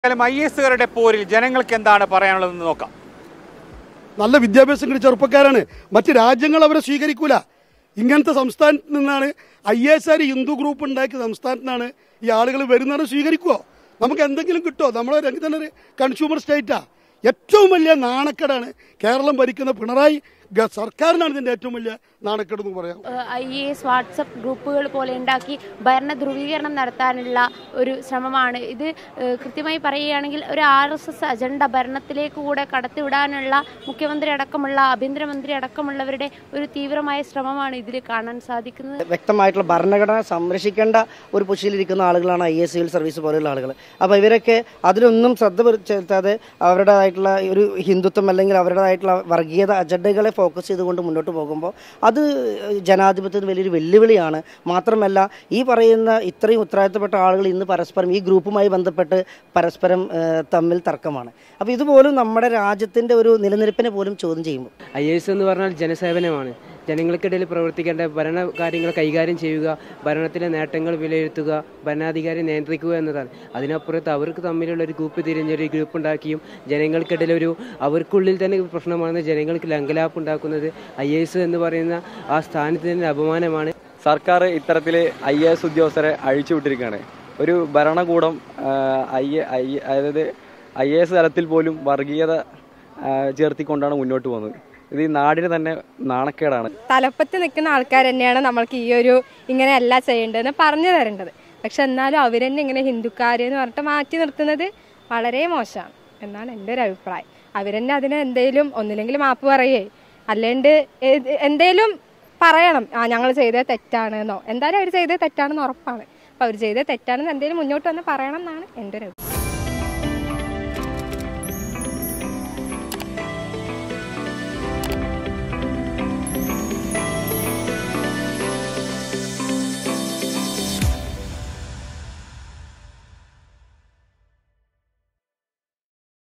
എന്തായാലും ഐ എസുകാരുടെ പോരിൽ ജനങ്ങൾക്ക് എന്താണ് പറയാനുള്ളതെന്ന് നോക്കാം നല്ല വിദ്യാഭ്യാസം കിട്ടിയ ചെറുപ്പക്കാരാണ് മറ്റ് രാജ്യങ്ങൾ അവരെ സ്വീകരിക്കൂല ഇങ്ങനത്തെ സംസ്ഥാനത്ത് നിന്നാണ് I S R Hindu group ഉണ്ടാക്കിയ സംസ്ഥാനത്ത് നിന്നാണ് ഈ ആളുകൾ വരുന്നവരെ സ്വീകരിക്കുമോ നമുക്ക് എന്തെങ്കിലും കിട്ടുമോ നമ്മളെ രംഗത്ത് തന്നെ ഒരു കൺസ്യൂമർ സ്റ്റേറ്റാ ഏറ്റവും വലിയ നാണക്കേടാണ് കേരളം ഭരിക്കുന്ന പിണറായി ഗ- സർക്കാരിനാണ് ഇതിന്റെ ഏറ്റവും വലിയ നാണക്കേട് എന്ന് പറയാം ഐ എ എസ് വാട്സപ്പ് ഗ്രൂപ്പുകൾ പോലെ ഉണ്ടാക്കി ഭരണ ധ്രുവീകരണം നടത്താനുള്ള ഒരു ശ്രമമാണ് ഇത് ഏഹ്, കൃത്യമായി പറയുകയാണെങ്കിൽ ഒരു ആർ എസ് എസ് അജണ്ട ഭരണത്തിലേക്ക് കൂടെ കടത്തിവിടാനുള്ള മുഖ്യമന്ത്രി അടക്കമുള്ള ആഭ്യന്തരമന്ത്രി അടക്കമുള്ളവരുടെ ഒരു തീവ്രമായ ശ്രമമാണ് ഇതിൽ കാണാൻ സാധിക്കുന്നത് വ്യക്തമായിട്ടുള്ള ഭരണഘടന സംരക്ഷിക്കേണ്ട ഒരു പൊസിഷനിലിരിക്കുന്ന ആളുകളാണ് ഐ എസ് സിവിൽ സർവീസ് പോലെയുള്ള ആളുകൾ അപ്പോൾ ഇവരൊക്കെ അതിലൊന്നും ശ്രദ്ധ പെരു- ചെലുത്താതെ അവരുടേതായിട്ടുള്ള ഒരു ഹിന്ദുത്വം അല്ലെങ്കിൽ അവരുടേതായിട്ടുള്ള വർഗീയത അജണ്ടകളെ ഫോക്കസ് ചെയ്തുകൊണ്ട് മുന്നോട്ട് പോകുമ്പോൾ അത് ജനാധിപത്യത്തിന് വലിയൊരു വെല്ലുവിളിയാണ് മാത്രമല്ല ഈ പറയുന്ന ഇത്രയും ഉത്തരവാദിത്തപ്പെട്ട ആളുകൾ ഇന്ന് പരസ്പരം ഈ ഗ്രൂപ്പുമായി ബന്ധപ്പെട്ട് പരസ്പരം ഏഹ്, തമ്മിൽ തർക്കമാണ് അപ്പോൾ ഇതുപോലും നമ്മുടെ രാജ്യത്തിൻ്റെ ഒരു നിലനിൽപ്പിനെ പോലും ചോദ്യം ചെയ്യുമ്പോൾ ഐ എസ് എന്ന് പറഞ്ഞാൽ ജനസേവനമാണ് ജനങ്ങൾക്കിടയിൽ പ്രവർത്തിക്കേണ്ട ഭരണ കാര്യങ്ങൾ കൈകാര്യം ചെയ്യുക ഭരണത്തിലെ നേട്ടങ്ങൾ വിലയിരുത്തുക ഭരണാധികാരി നിയന്ത്രിക്കുക എന്നതാണ് അതിനപ്പുറത്ത് അവർക്ക് തമ്മിലുള്ള ഒരു ഗ്രൂപ്പ് തിരിഞ്ഞൊരു ഗ്രൂപ്പ് ഉണ്ടാക്കിയും ജനങ്ങൾക്കിടയിൽ ഒരു അവർക്കുള്ളിൽ തന്നെ പ്രശ്നമാണ് ജനങ്ങൾക്ക് ലങ്കലാപ്പ് ഉണ്ടാക്കുന്നത് ഐ എസ് എന്ന് പറയുന്ന ആ സ്ഥാനത്തിന് അപമാനമാണ് സർക്കാർ ഇത്തരത്തിൽ ഐ എ എസ് ഉദ്യോഗസ്ഥരെ അഴിച്ചുവിട്ടിരിക്കുകയാണ് ഒരു ഭരണകൂടം ഐ ഐ അതായത് ഐ എ എസ് തലത്തിൽ പോലും വർഗീയത ആ, ചേർത്തിക്കൊണ്ടാണ് മുന്നോട്ട് പോകുന്നത് ഇത് ഈ നാടിന് തന്നെ നാണക്കേടാണ് തലപ്പത്ത് നിൽക്കുന്ന ആൾക്കാർ തന്നെയാണ് നമ്മൾക്ക് ഈ ഒരു ഇങ്ങനെയല്ല ചെയ്യേണ്ടതെന്ന് പറഞ്ഞു തരേണ്ടത് പക്ഷെ എന്നാലും അവർ തന്നെ ഇങ്ങനെ ഹിന്ദുക്കാർ എന്ന് പറഞ്ഞിട്ട് മാറ്റി നിർത്തുന്നത് വളരെ മോശമാണ് എന്നാണ് എൻ്റെ ഒരു അഭിപ്രായം അവർ തന്നെ അതിന് എന്തേലും ഒന്നില്ലെങ്കിൽ മാപ്പ് പറയേ അല്ലാണ്ട് ഏത് എന്തേലും പറയണം ആ ഞങ്ങൾ ചെയ്തത് തെറ്റാണെന്നോ എന്തായാലും അവർ ചെയ്തത് തെറ്റാണെന്ന് ഉറപ്പാണ് അപ്പോൾ അവർ ചെയ്തത് തെറ്റാണെന്ന് എന്തെങ്കിലും മുന്നോട്ട് വന്ന് പറയണം എന്നാണ് എൻ്റെ ഒരു അഭിപ്രായം